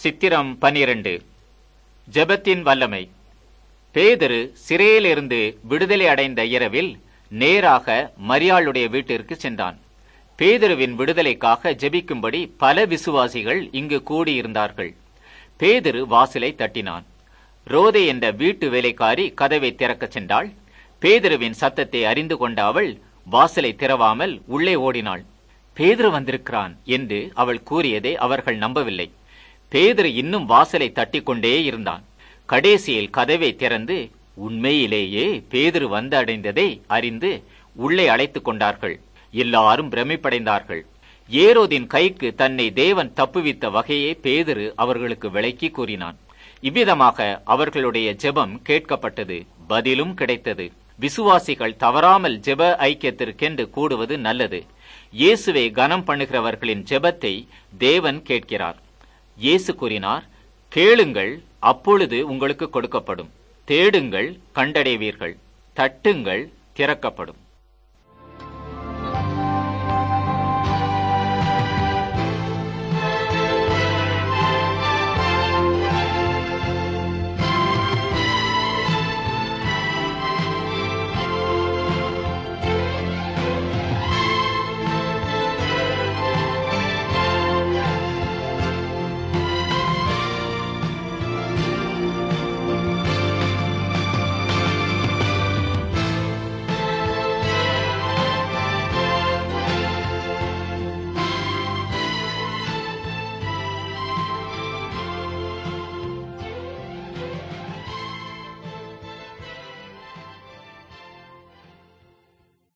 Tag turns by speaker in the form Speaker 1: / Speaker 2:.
Speaker 1: சித்திரம் பனிரண்டு ஜெபத்தின் வல்லமை பேதுரு சிறையிலிருந்து விடுதலை அடைந்த இரவில் நேராக மரியாளுடைய வீட்டிற்கு சென்றான் பேதுருவின் விடுதலைக்காக ஜெபிக்கும்படி பல விசுவாசிகள் இங்கு கூடியிருந்தார்கள் பேதுரு வாசலை தட்டினான் ரோதே என்ற வீட்டு வேலைக்காரி கதவை திறக்கச் சென்றாள் பேதுருவின் சத்தத்தை அறிந்து கொண்ட அவள் வாசலை திறவாமல் உள்ளே ஓடினாள் பேதுரு வந்திருக்கிறான் என்று அவள் கூறியதை அவர்கள் நம்பவில்லை பேதுரு இன்னும் வாசலை தட்டிக்கொண்டே இருந்தான் கடைசியில் கதவை திறந்து உண்மையிலேயே பேதுரு வந்து அடைந்ததை அறிந்து உள்ளே அழைத்துக் கொண்டார்கள் எல்லாரும் பிரமிப்படைந்தார்கள் ஏரோதின் கைக்கு தன்னை தேவன் தப்புவித்த வகையே பேதுரு அவர்களுக்கு விளக்கி கூறினான் இவ்விதமாக அவர்களுடைய ஜெபம் கேட்கப்பட்டது பதிலும் கிடைத்தது விசுவாசிகள் தவறாமல் ஜெப ஐக்கியத்திற்கென்று கூடுவது நல்லது இயேசுவை கனம் பண்ணுகிறவர்களின் ஜெபத்தை தேவன் கேட்கிறார் இயேசு கூறினார் கேளுங்கள் அப்பொழுது உங்களுக்கு கொடுக்கப்படும் தேடுங்கள் கண்டடைவீர்கள் தட்டுங்கள் திறக்கப்படும்